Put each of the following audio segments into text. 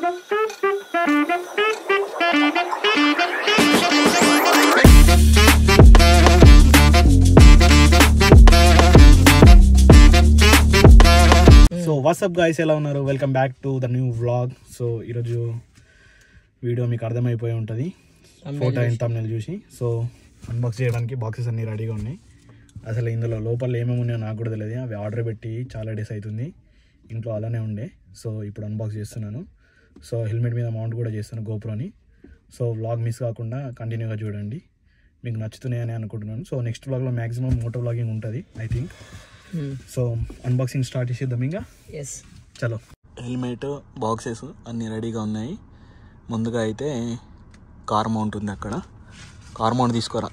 So WhatsApp guys ఎలా ఉన్నారు welcome back to the new vlog so ఈరోజు video మీకు అర్థమైపోయి ఉంటుంది ఫోటో అండ్ తమ్నెల్ చూసి సో అన్బాక్స్ చేయడానికి బాక్సెస్ అన్నీ రెడీగా ఉన్నాయి అసలు ఇందులో లోపల ఏమేమి ఉన్నాయో నాకు కూడా తెలియదు అవి ఆర్డర్ పెట్టి చాలా డేస్ అవుతుంది ఇంట్లో అలానే ఉండే సో ఇప్పుడు అన్బాక్స్ చేస్తున్నాను సో హెల్మెట్ మీద మౌంట్ కూడా చేస్తాను గోప్రోని సో వ్లాగ్ మిస్ కాకుండా కంటిన్యూగా చూడండి మీకు నచ్చుతున్నాయని అనుకుంటున్నాను సో నెక్స్ట్ వ్లాగ్లో మ్యాక్సిమం మోటో వ్లాగింగ్ ఉంటుంది I think so unboxing start చేసేద్దాం ఇంకా ఎస్ చలో హెల్మెట్ బాక్సెస్ అన్నీ రెడీగా ఉన్నాయి ముందుగా అయితే కార్ మౌంట్ ఉంది అక్కడ కార్ మౌంట్ తీసుకోరా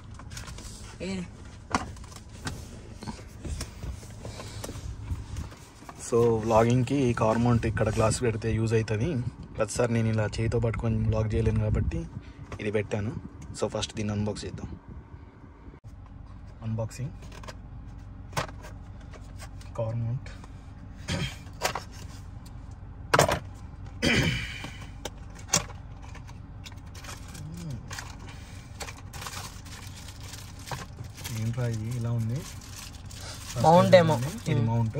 సో వ్లాగింగ్కి ఈ కార్ మౌంట్ ఇక్కడ గ్లాస్ పెడితే యూజ్ అవుతుంది ప్రతిసారి నేను ఇలా చేతితో పట్టుకొని వ్లాగ్ చేయలేను కాబట్టి ఇది పెట్టాను సో ఫస్ట్ దీన్ని అన్బాక్స్ చేద్దాం అన్బాక్సింగ్ కార్ మౌంట్ ఏంట్రా ఇది ఇలా ఉంది Mount ఏమో. ఇది మౌంట్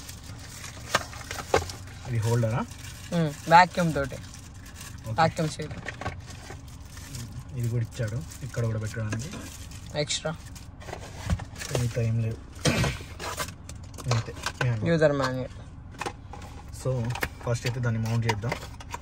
ఇది హోల్డరా వాక్యూమ్ తోటి వాక్యూమ్ సీట్ ఇది కూడా ఇచ్చాడు ఇక్కడ కూడా పెట్టడానికి ఎక్స్ట్రా మిగతా ఏం లేవు అంతే యూజర్ మాన్యువల్ సో ఫస్ట్ అయితే దాన్ని మౌంట్ చేద్దాం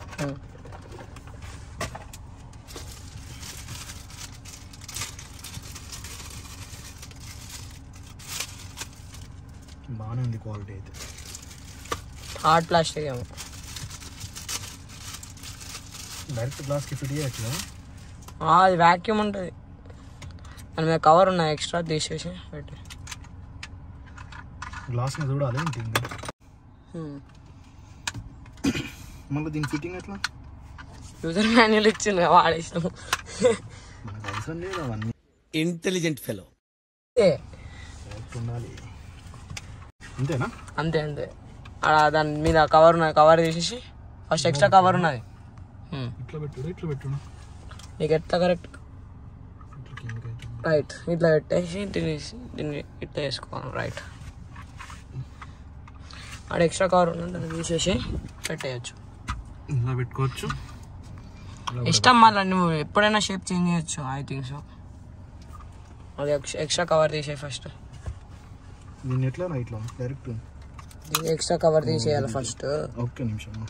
బాగానే ఉంది క్వాలిటీ అయితే హార్డ్ ప్లాస్టిక్ ఏమో డైరెక్ట్ గ్లాస్కి ఫిట్ చేయొచ్చు కదా ఆ, అది వాక్యూమ్ ఉంటుంది దాని మీద కవర్ ఉన్నాయి ఎక్స్ట్రా తీసేసి పెట్టి గ్లాస్ని చూడాలి ఏంటి ఇంకా మళ్ళీ దీని ఫిట్టింగ్ ఎట్లా యూజర్ మాన్యువల్ ఇచ్చింది వాడేసినాం మనకు అవసరం లేదు అవన్నీ ఇంటెలిజెంట్ ఫెలో ఏ, కరెక్ట్ ఉండాలి అంతేనా అంతే అంతే ఆడ దాని మీద కవర్ ఉన్నది కవర్ తీసేసి ఫస్ట్ ఎక్స్ట్రా కవర్ ఉన్నది Hmm. ఇట్లా పెట్టుడు ఇట్లా పెట్టుడు నీకు ఎట్లా కరెక్ట్ ఇట్లా కిందకి అయితే. రైట్ ఇట్లా పెట్టేసి దీన్ని దీన్ని ఇట్లా వేసుకోవాలి రైట్ ఆడ ఎక్స్ట్రా కవర్ ఉన్నది దాన్ని తీసేసి పెట్టేయచ్చు ఇలా పెట్టుకోవచ్చు ఇలా కూడా ఇష్టం మళ్ళీ నువ్వు ఎప్పుడైనా షేప్ చేంజ్ చేయొచ్చు ఐ థింక్ సో అది ఎక్స్ట్రా కవర్ తీసే ఫస్ట్ దీన్ని ఎట్లా ఇట్లా డైరెక్ట్ ఎక్స్ట్రా కవర్ తీసేయాలి ఫస్ట్ ఒక్క నిమిషం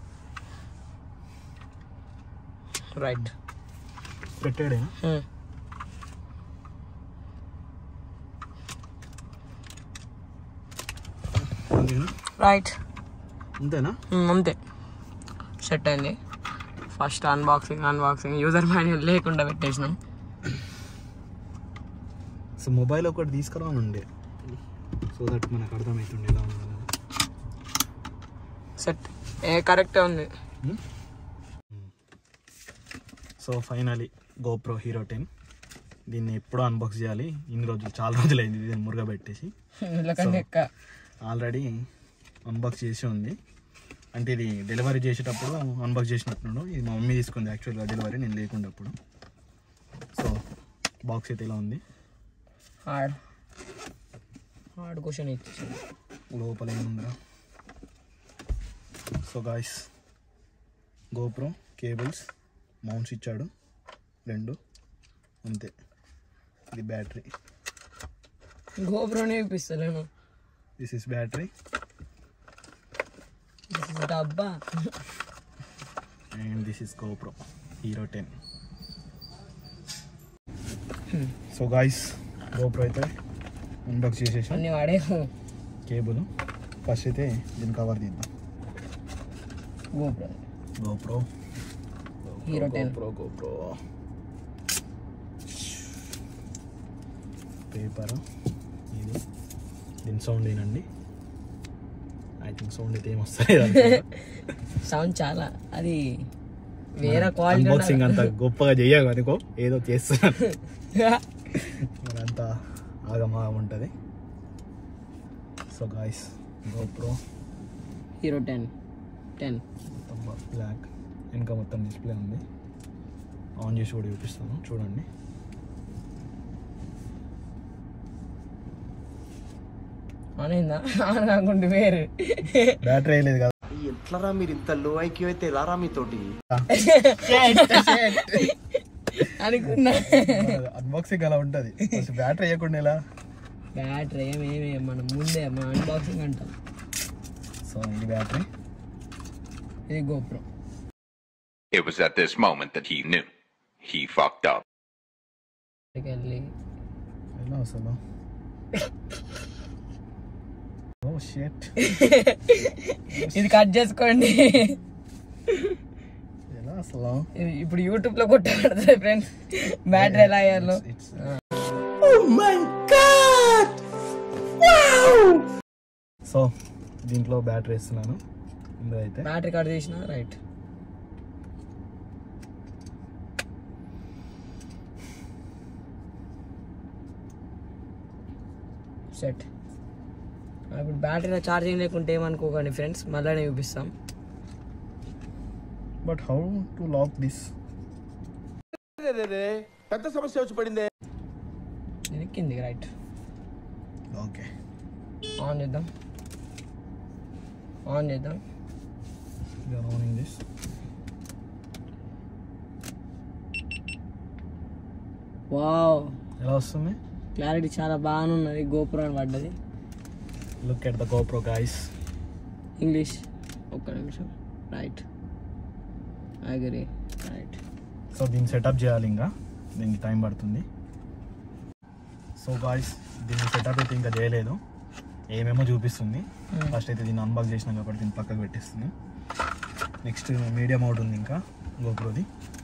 రైట్ పెట్టాడేనా అంతేనా రైట్ అంతేనా అంతే సెట్ అయింది first unboxing unboxing user manual లేకుండా పెట్టేసినాం సో మొబైల్ ఒకటి తీసుకురావని ఉండే సో దట్ మనకు అర్థమవుతుండే ఎలా ఉండాలని సెట్ ఏ కరెక్టే ఉంది so finally GoPro Hero ten దీన్ని ఎప్పుడో అన్బాక్స్ చేయాలి ఇన్ని రోజులు చాలా రోజులు అయింది దీన్ని మురుగా పెట్టేసి వీళ్ళకంటే ఎక్క ఆల్రెడీ అన్బాక్స్ చేసి ఉంది అంటే ఇది డెలివరీ చేసేటప్పుడు అన్బాక్స్ చేసినట్టున్నాడు ఇది మా మమ్మీ తీసుకుంది యాక్చువల్గా డెలివరీ నేను లేకుండప్పుడు సో బాక్స్ అయితే ఇలా ఉంది హార్డ్ హార్డ్ క్వశ్చన్ ఇచ్చేసింది లోపల ఏముందిరా so guys GoPro cables mounts ఇచ్చాడు రెండు అంతే ఇది బ్యాటరీ గోప్రోనే ఇప్పిస్తలేను దిస్ ఇస్ బ్యాటరీ డబ్బా and this is GoPro Hero ten so guys GoPro అయితే అన్బాక్స్ చేసేసాం అన్ని వాడే కేబుల్ ఫస్ట్ అయితే దీన్ని కవర్ తీద్దాం GoPro GoPro Hero 10. GoPro GoPro paper ఇది దీని సౌండ్ ఏనండి ఐ థింక్ సౌండ్ అయితే ఏం వస్తుంది సౌండ్ చాలా అది వేరే క్వాలిటీ అన్బాక్సింగ్ అంత గొప్పగా చెయ్యగా అనుకో ఏదో చేస్తున్నాను అంతా ఆగమాగం ఉంటుంది so guys GoPro Hero ten ten black ఇంకా మొత్తం డిస్ప్లే ఉంది ఆన్ చేసి కూడా చూపిస్తాను చూడండి అనిందా అనుకుంటే వేరు బ్యాటరీ వేయలేదు కదా ఎట్లరా మీరు ఇంత లో ఐక్యూ అయితే రారా మీతోటి అనుకున్నా అన్బాక్సింగ్ అలా ఉంటుంది అసలు బ్యాటరీ వేయకుండా ఎలా బ్యాటరీ ఏమేమి మనం ముందే మన అన్బాక్సింగ్ అంటాం సో ఇది బ్యాటరీ ఇది GoPro It was at this moment that he knew. He fucked up. వెళ్ళి ఎలా అసలు ఓ షేట్ ఇది కట్ చేసుకోండి ఎలా అసలు ఇది ఇప్పుడు యూట్యూబ్ లో కొట్టబడుతుంది ఫ్రెండ్స్ బ్యాటరీ ఎలా అయ్యాలో It's- సో దీంట్లో బ్యాటరీ వేస్తున్నాను ఇందులో అయితే బ్యాటరీ కట్ చేసిన రైట్ సెట్ ఇప్పుడు బ్యాటరీ ఛార్జింగ్ లేకుంటే ఏమనుకోకండి ఫ్రెండ్స్ మళ్ళీ చూపిస్తాం but how to lock this పెద్ద సమస్య వచ్చి పడిందే ఇది కిందికి రైట్ ఓకే ఆన్ చేద్దాం ఆన్ చేద్దాం యూఆర్ ఆనింగ్ దిస్ వావ్ ఎలా వస్తుంది క్లారిటీ చాలా బాగానే ఉన్నది గోపురం అని పడ్డది look at the GoPro guys English ఒక్క నిమిషం రైట్ అగరి రైట్ సో దీన్ని సెటప్ చేయాలి ఇంకా దీనికి టైం పడుతుంది సో గాయస్ దీన్ని సెటప్ అయితే ఇంకా చేయలేదు ఏమేమో చూపిస్తుంది ఫస్ట్ అయితే దీన్ని అన్బాక్స్ చేసినాం కాబట్టి దీన్ని పక్కకు పెట్టేస్తుంది నెక్స్ట్ మీడియం అవుట్ ఉంది ఇంకా గోప్రోది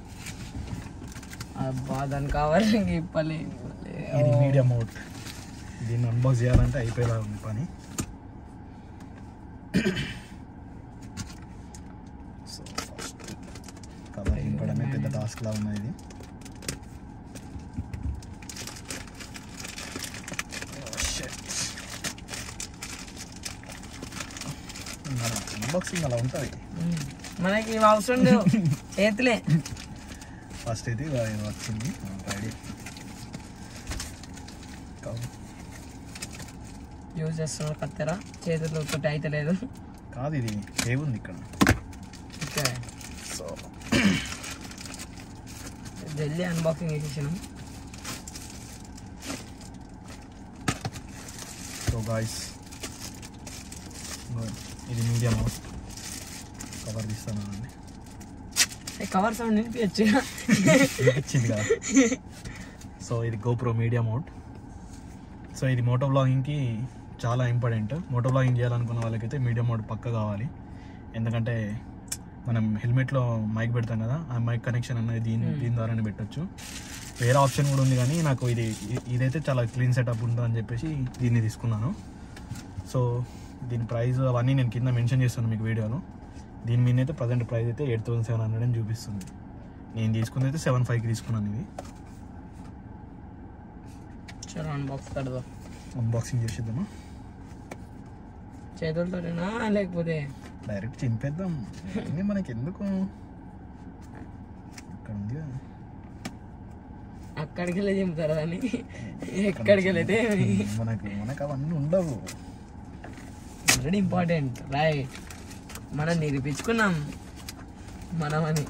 అబ్బా దాని కావాలి ఇంక ఇప్పలే ఇది మీడియం అవుట్ దీన్ని అన్బాక్స్ చేయాలంటే అయిపోయేలా ఉంది పని సో ఫస్ట్ కవర్ నింపడమే పెద్ద టాస్క్ లా ఉన్నది ఇది అన్బాక్సింగ్ అలా ఉంటుంది మనకి ఇవి అవసరం లేవు చేతులే ఫస్ట్ అయితే ఇగో ఇది వచ్చింది రెడీ యూజ్ చేస్తున్నారు కత్తెర చేతులు ఒకటి అయితే లేదు కాదు ఇది సేవ్ ఉంది ఇక్కడ ఓకే సో జల్దీ అన్బాక్సింగ్ చేసేసినాం సో గాయస్ ఇది మీడియం హౌస్ కవర్ తీస్తాను అండి కవర్ సౌండ్ వినిపించచ్చు ఇచ్చింది కదా సో ఇది గోప్రో మీడియా మోడ్ సో ఇది మోటో బ్లాగింగ్కి చాలా ఇంపార్టెంట్ మోటో బ్లాగింగ్ చేయాలనుకున్న వాళ్ళకైతే మీడియం మోడ్ పక్క కావాలి ఎందుకంటే మనం హెల్మెట్లో మైక్ పెడతాం కదా ఆ మైక్ కనెక్షన్ అన్నది దీని దీని ద్వారానే పెట్టొచ్చు వేరే ఆప్షన్ కూడా ఉంది కానీ నాకు ఇది ఇ- ఇదైతే చాలా క్లీన్ సెటప్ ఉంటుందని చెప్పేసి దీన్ని తీసుకున్నాను సో దీని ప్రైస్ అవన్నీ నేను కింద మెన్షన్ చేస్తాను మీకు వీడియోలో దీని మీద అయితే ప్రజెంట్ ప్రైస్ అయితే ఎయిట్ థౌసండ్ సెవెన్ హండ్రెడ్ అని చూపిస్తుంది నేను తీసుకుంది అయితే సెవెన్ ఫైవ్కి తీసుకున్నాను ఇది చలో అన్బాక్స్ కడదా అన్బాక్సింగ్ చేసేద్దామా చేతులతోనేనా లేకపోతే డైరెక్ట్ చింపేద్దాం ఇది మనకి ఎందుకు ఇక్కడ ఉంది కదా. అక్కడికి వెళ్ళి చింపుతారు దాన్ని ఎక్కడికి వెళ్ళైతే మనకు మనకు అవన్నీ ఉండవు ఆల్రెడీ ఇంపార్టెంట్ రైట్ మనం నిరూపించుకున్నాం మనమని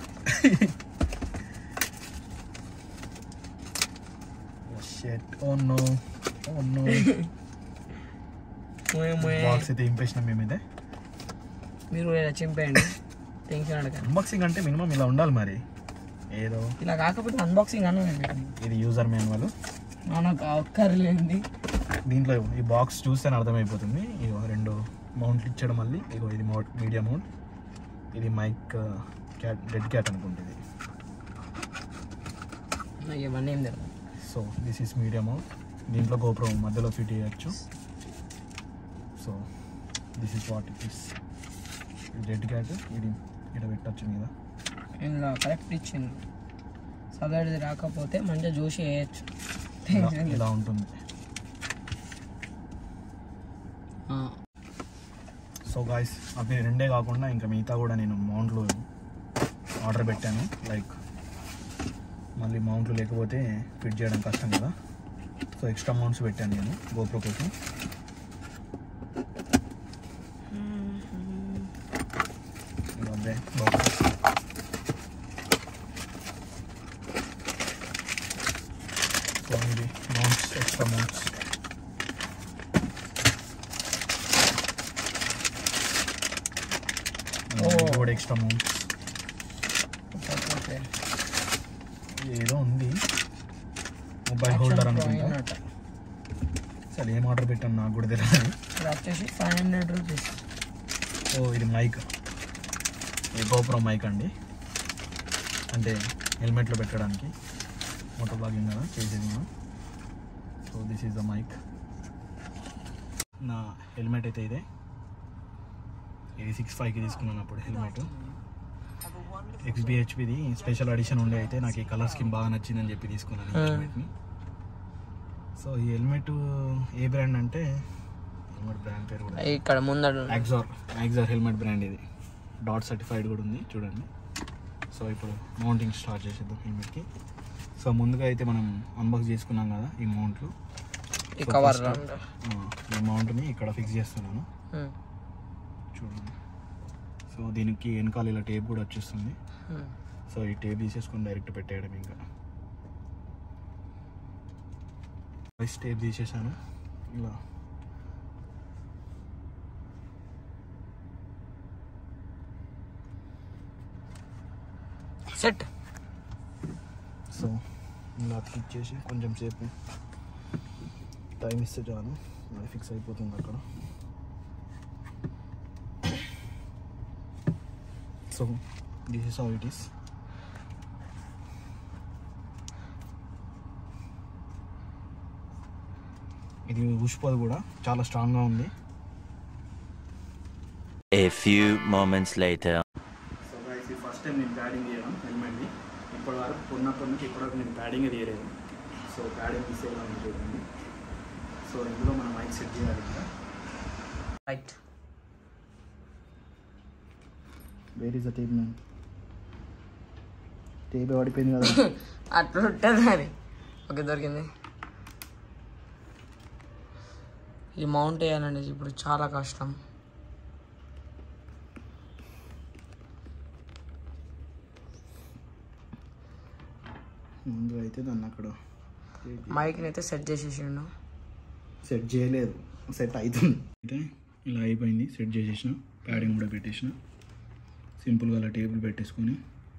షెట్ ఓ నో ఓ నో మోయ్ మోయ్. బాక్స్ అయితే ఇంపేసినాం మేమైతే మీరు ఇలా చింపేయండి టెన్షన్ అడగండి అన్బాక్సింగ్ అంటే మినిమం ఇలా ఉండాలి మరి ఏదో ఇలా కాకపోతే అన్బాక్సింగ్ అన్న ఇది యూజర్ మాన్యువల్ మనకు ఒక్కర్లేంది దీంట్లో ఈ బాక్స్ చూస్తేనే అర్థమైపోతుంది ఇగో రెండు మౌంట్లు ఇచ్చాడు మళ్ళీ ఇగో ఇది మౌంట్ మీడియా మౌంట్ ఇది మైక్ క్యాట్ డెడ్ క్యాట్ అనుకుంటుంది నాకు ఇవన్నీ ఏం తెలియదు so this is media mount దీంట్లో గోప్రో మధ్యలో ఫిట్ చేయొచ్చు so this is what it is dead cat ఇది ఇక్కడ పెట్టచ్చు మీద ఇందులో కరెక్ట్ ఇచ్చింది సదడిది రాకపోతే మంచిగా చూసి వేయచ్చు ఇలా- ఇలా ఉంటుంది సో గాయస్ అవి రెండే కాకుండా ఇంకా మిగతా కూడా నేను మౌంట్లు ఆర్డర్ పెట్టాను లైక్ మళ్ళీ మౌంట్లు లేకపోతే ఫిట్ చేయడం కష్టం కదా సో ఎక్స్ట్రా మౌంట్స్ పెట్టాను నేను గోప్రో కోసం ఇవే బాక్సెస్ సో ఇది మౌంట్స్ ఎక్స్ట్రా మౌంట్స్ కూడా ఎక్స్ట్రా మౌంట్స్ ఓకే ఏదో ఉంది మొబైల్ హోల్డర్ అనుకుంటా సరే ఏం ఆర్డర్ పెట్టాను నాకు కూడా తెలియదు ఇది వచ్చేసి ఫైవ్ హండ్రెడ్ రూపీస్ ఓ ఇది మైక్ ఇది గోపురం మైక్ అండి అంటే హెల్మెట్లో పెట్టడానికి మోటో బ్లాగింగ్ కదా చేసేది మనం so this is the mic నా హెల్మెట్ అయితే ఇదే ఇది సిక్స్ ఫైవ్కి తీసుకున్నాను అప్పుడు హెల్మెట్ ఎక్స్బిహెచ్పిది స్పెషల్ అడిషన్ ఉండే అయితే నాకు ఈ కలర్ స్కీమ్ బాగా నచ్చిందని చెప్పి తీసుకున్నాను ఈ Hmm. హెల్మెట్ని సో ఈ హెల్మెట్ ఏ బ్రాండ్ అంటే హెల్మెట్ బ్రాండ్ పేరు కూడా ఇక్కడ ముందర యాక్సార్ యాక్సార్ హెల్మెట్ బ్రాండ్ ఇది డాట్ సర్టిఫైడ్ కూడా ఉంది చూడండి సో ఇప్పుడు మౌంటింగ్ స్టార్ట్ చేసేద్దాం హెల్మెట్కి సో ముందుగా అయితే మనం అన్బాక్స్ చేసుకున్నాం కదా ఈ మౌంట్లు ఈ So కవర్ first, ఆ, ఈ మౌంట్ని ఇక్కడ ఫిక్స్ చేస్తున్నాను చూడండి సో దీనికి వెనకాల ఇలా టేప్ కూడా వచ్చేస్తుంది సో ఈ టేప్ తీసేసుకొని డైరెక్ట్ పెట్టేయడం ఇంకా ఫస్ట్ టేప్ తీసేసాను ఇలా సెట్ సో ఇలా క్లిక్ చేసి కొంచెం సేపు టైం ఇస్తే చాలు అది ఫిక్స్ అయిపోతుంది అక్కడ so this is how it is ఇది ఉష్పది కూడా చాలా స్ట్రాంగ్గా ఉంది A few moments later. So guys ఇది ఫస్ట్ టైం నేను ప్యాడింగ్ చేయడం హెల్మెట్ది ఇప్పటి వరకు కొన్నప్పటి నుంచి ఇప్పటి వరకు నేను ప్యాడింగ్ తీయలేదు సో ప్యాడింగ్ తీసేయాలని చూడండి సో ఇందులో మనం మైక్ సెట్ చేయాలి ఇంకా right where is the tape man tape పడిపోయింది కదా అట్లా ఉంటుంది అది ఓకే దొరికింది ఈ మౌంట్ వేయాలండి ఇప్పుడు చాలా కష్టం ముందు అయితే దాన్ని అక్కడ మైక్ని అయితే సెట్ చేసేసిండు సెట్ చేయలేదు సెట్ అవుతుంది అయితే ఇలా అయిపోయింది సెట్ చేసేసిన ప్యాడింగ్ కూడా పెట్టేసిన సింపుల్గా అలా టేబుల్ పెట్టేసుకొని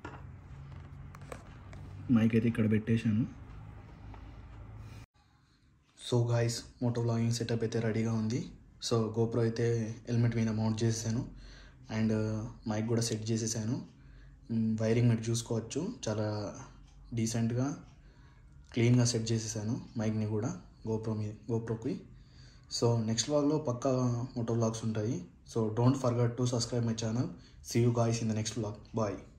మైక్ అయితే ఇక్కడ పెట్టేశాను so guys moto vlogging setup అయితే రెడీగా ఉంది సో గోప్రో అయితే హెల్మెట్ మీద మౌంట్ చేసేసాను అండ్ మైక్ కూడా సెట్ చేసేసాను వైరింగ్ మీరు చూసుకోవచ్చు చాలా డీసెంట్గా క్లీన్గా సెట్ చేసేసాను మైక్ని కూడా గోప్రో మీ గోప్రోకి సో నెక్స్ట్ వ్లాగ్లో పక్కా మోటో వ్లాగ్స్ ఉంటాయి so don't forget to subscribe my channel see you guys in the next vlog bye